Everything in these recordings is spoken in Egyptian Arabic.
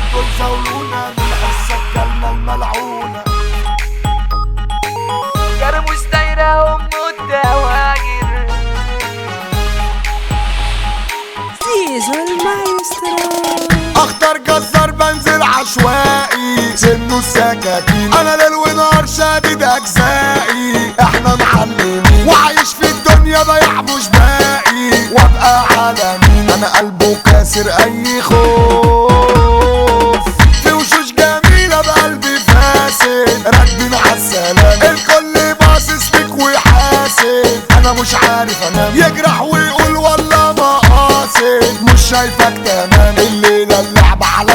دول زولونا من الحصة الكلمة الملعونة كرموس دايرة أم الدواجر زيزو المايسترو اخطر جزار بنزل عشوائي سنه السكاكين انا ليل ونهار شادد اجزائي احنا معلمين وعايش في الدنيا بيع مش باقي وابقى عالمين انا قلبه كاسر اي خوف في وشوش جميلة بقلبي فاسد راكبين عالسلام الكل باصص فيك وحاسد انا مش عارف انام يجرح ويقول والله ما قاصد مش شايفك تمام الليلة اللعبة على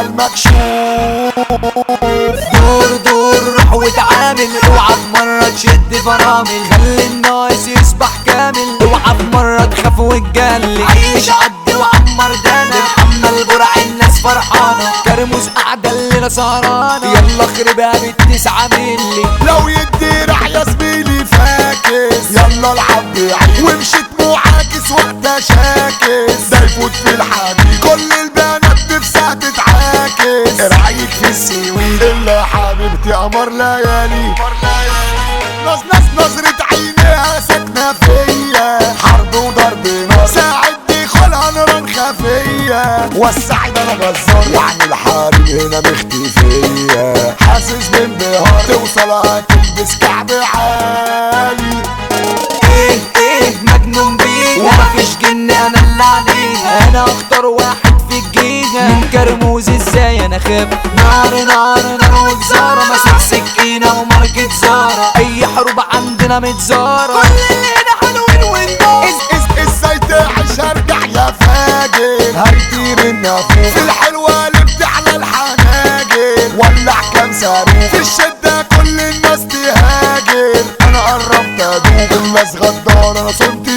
المكشوف دور دور روح وتعامل اوعى في مرة تشد فرامل خلي الناس يسبح كامل اوعى في مرة تخاف وتجلي عيش عدي وعمر دانا محمد البرع الناس فرحانة كرموس قاعدة الليلة سهرانة يلا خربها بالتسعة ملي لو يدي يا زميلي فاكس يلا العب بعيد ومشيت معاكس وقتها شاكس ده يفوت في الحديد كل البنات نفسها تتعاكس رايك في السويد الا حبيبتي قمر ليالي ناس ناس نظرة عينيها ساكنة فيا حرب وضرب نار ساعدني خلها نيران خفية وسع ده انا جزار وعن الحرب هنا مختفية حاسس بانبهار توصل هتلبس كعب عالي ايه ايه مجنون بيها ومفيش جن انا اللي عليها انا اختار واحد في الجيهة من كرموز ازاي انا خاف نار نار نار وجزارة ماسك سكينة وماركة زارة اي حروب عندنا متزارة كل اللي هنا حلوين ونضاف إز إز ازاي تعيش ارجع يا فاجر هيطير النافوخ في الحلوة اللي بتعلى الحناجر ولع كام صاروخ في الشدة كل الناس تهاجر انا قربت ادوب الناس غدار انا صمت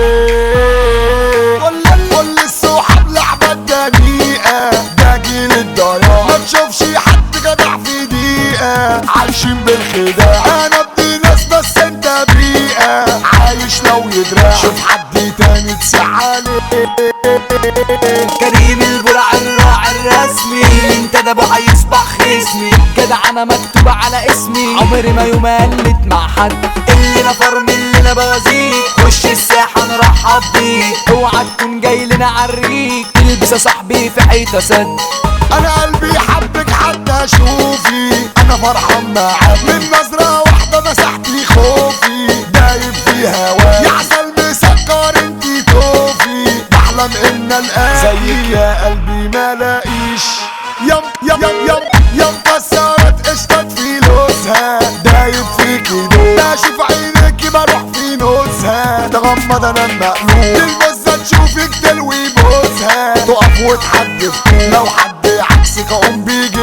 ليه كل كل الصحاب لعبة دنيئة ده جيل الضياع ما تشوفش حد جدع في دقيقة عايشين بالخداع انا ابني ناس بس انت بيئة عايش لو يدرع شوف حد تاني تسع عليه كريم البرع الراعي الرسمي انت ده ابو هيصبح خصمي جدع انا مكتوب على اسمي عمري ما يوم قلت مع حد اللي نفر من اللي انا بوازيك خش الساحه نرحب بيك اوعى تكون جاي لنا عريك تلبس يا صاحبي في حيطه سد انا قلبي حبك حتى شوفي انا فرحان معاك من نظرة واحدة مسحت لي خوفي دايب في هواك يا عسل مسكر انتي توفي بحلم ان القاك زيك يا قلبي ما لاقيش يم يم يم يم يم كسرت قشطة في لوزها دايب فيكي دول بشوف عينيكي بروح في نوزها تغمض انا المقلوب المزة تشوفك تلوي بوزها تقف وتحدف طول لو حد عكسك اقوم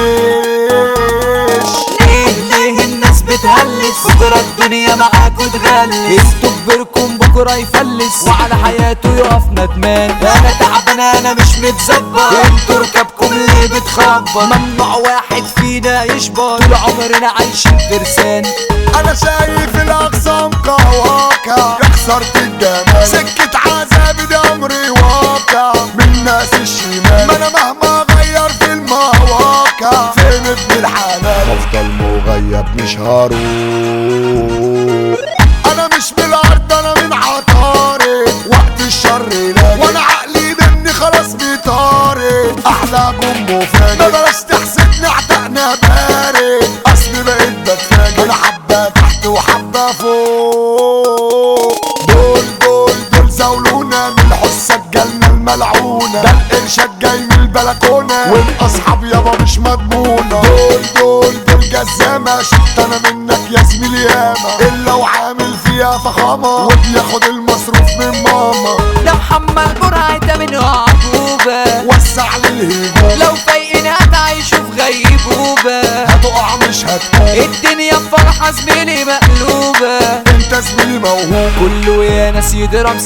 بيجيش ليه ليه الناس بتهلس بكرة الدنيا معاكوا تغلس استكبركم بكرة يفلس وعلى حياته يقف ندمان انا تعبان انا مش متظبط انتوا ركابكم ليه بتخبط ممنوع واحد فينا يشبط طول عمرنا عايشين فرسان انا شايف الاقسام قواقع يا خسرت الجمال سكة عذابي ده امري واقع من ناس الشمال ما انا مهما اغير في المواقع فين ابن الحلال افضل مغيب مش هروح انا مش من الارض انا من عطارد وقت الشر لاجي وانا عقلي مني خلاص بيطارد احلى جنبه فاجر ما بلاش تحسدني اعتقنا بارد اصلي بقيت بتفاجئ انا حبه تحت وحبه فوق دول دول دول زولونا من الحسة جالنا الملعونة ده القرشة جاي من البلكونة والاصحاب يابا مش مضمونة دول دول دول جزامة شفت انا منك يا زميلي ياما الا وعامل فيها فخامة وبياخد المصروف من ماما ده محمد برعي ده منه عقوبة وسع للهجوم لو فايقين هتعيشوا في غيبوبة هتقع مش هتقوم الدنيا بفرحة زميلي مقلوبة انت زميلي موهوب كله يا ناس يضرب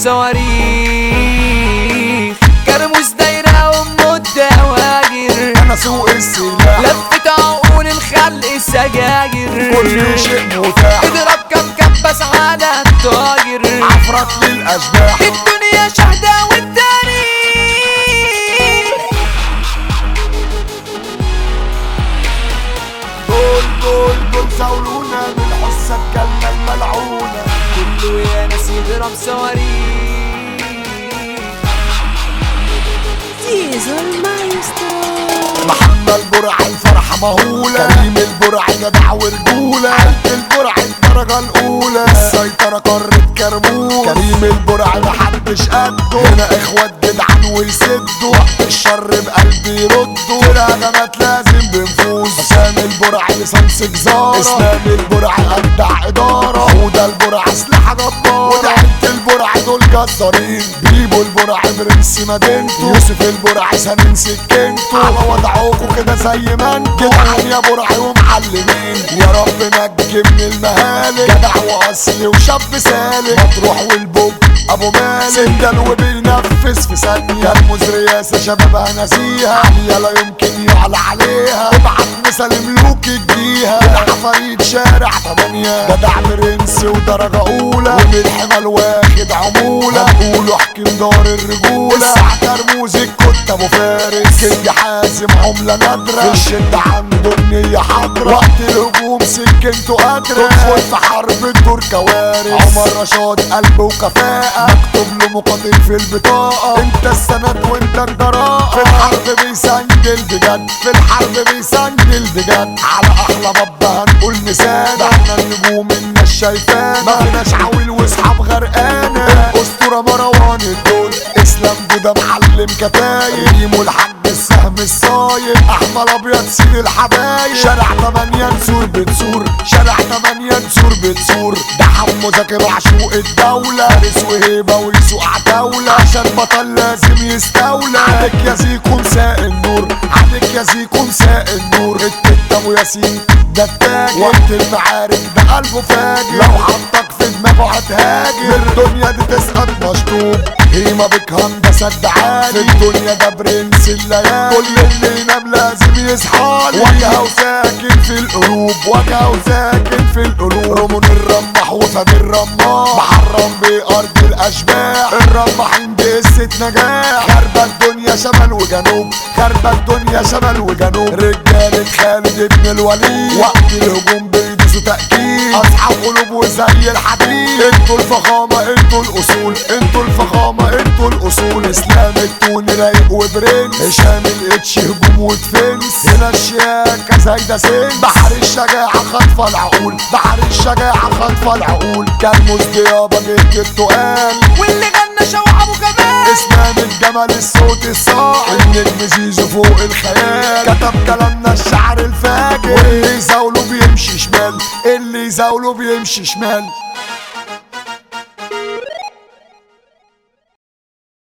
صواريخ كرموس دايرة أم الدواجر انا سوق السلاح لفت عقول الخلق سجاجر كل شيء متاح اضرب كم كبس على الطاجر عفرت للاشباح الدنيا شهدة والتاريخ صواريخ زيزو المايسترو محمد البرع الفرحة مهولة كريم البرع جدع ورجولة عيلة البرع الدرجة الأولى السيطرة قارة كرموز كريم البرع محدش قده هنا إخوات جدعان ويسدوا وقت الشر بقلبي يردوا الهجمات لازم بنفوز سامي البرع لسانس جزارة اسلام البرع أبدع إدارة وده البرع أسلحة جبارة وده عيلة البرع دول جزارين بيبو البرع برنس مدينته يوسف البرع سنين سكنته على وضعكوا كده زي ما انتوا جدعان يا برع ومعلمين يا رب نجي من المهالك جدع واصلي وشاب سالك مطروح والبوب ابو مالك سندل وبينفذ في ثانية الموز رياسة شبابها ناسيها عالية لا يمكن يعلى عليها ابعت مثل ملوك الجيها جدع فريد شارع تمانية جدع برنس ودرجة أولى ومن الحمل واخد عمولة هنقوله حكيم دار الرجولة الساعة ترموز الكت أبو فارس كينج حازم عملة نادرة في الشدة عنده النية حاضرة وقت الهجوم سكنته قادرة تدخل في حرب الدور كوارث عمر رشاد قلب وكفاءة مكتوب له مقاتل في البطاقة انت السند وانت الجراءة في الحرب بيسندل بجد في الحرب بيسندل بجد على احلى بابا هنقول مثال ده احنا النجوم الناس شايفانا ما فيناش عويل واصحاب غرقانة الاسطورة مروان الدول اسلام جودة معلم كتايب ريمو الحاج السهم الصايب احمد ابيض سيد الحبايب شارع تمانية نسور بتسور شارع تمانية نسور بتسور ده حمو زكي معشوق الدولة فارس وهيبة ويسوق عتاولة عشان بطل لازم يستولى عليك يا زيكو مساء النور عليك يا زيكو مساء النور التت ابو ياسين ده التاج وقت المعارك ده قلبه فاجر لو حطك في دماغه هتهاجر الدنيا دي تسقط مشطوب هيما بك هندسة الدعالي في الدنيا ده برنس الليالي كل اللي ينام لازم يصحالي وجهه وساكن في القلوب وجهه وساكن في القلوب رمون الرمح وفم الرماح محرم بأرض الأشباح الرماحين دي قصة نجاح خربة الدنيا شمال وجنوب خربة الدنيا شمال وجنوب رجالة خالد ابن الوليد وقت الهجوم بيدوسوا تأكيد أصحاب قلوب وزي الحديد انتوا الفخامة انتوا الأصول انتوا الفخامة انتوا الأصول اسلام التوني رايق وبرنس هشام الاتش هجوم ودفنس هنا الشياكة زايدة سن بحر الشجاعة خاطفة العقول بحر الشجاعة خاطفة العقول كان ديابة جهة التقال واللي غنى شوح ابو كمال اسلام الجمل الصوت الصاعد النجم زيزو فوق الخيال كتب كلامنا الشعر الفاجر واللي يزاوله بيمشي شمال اللي يزاوله بيمشي شمال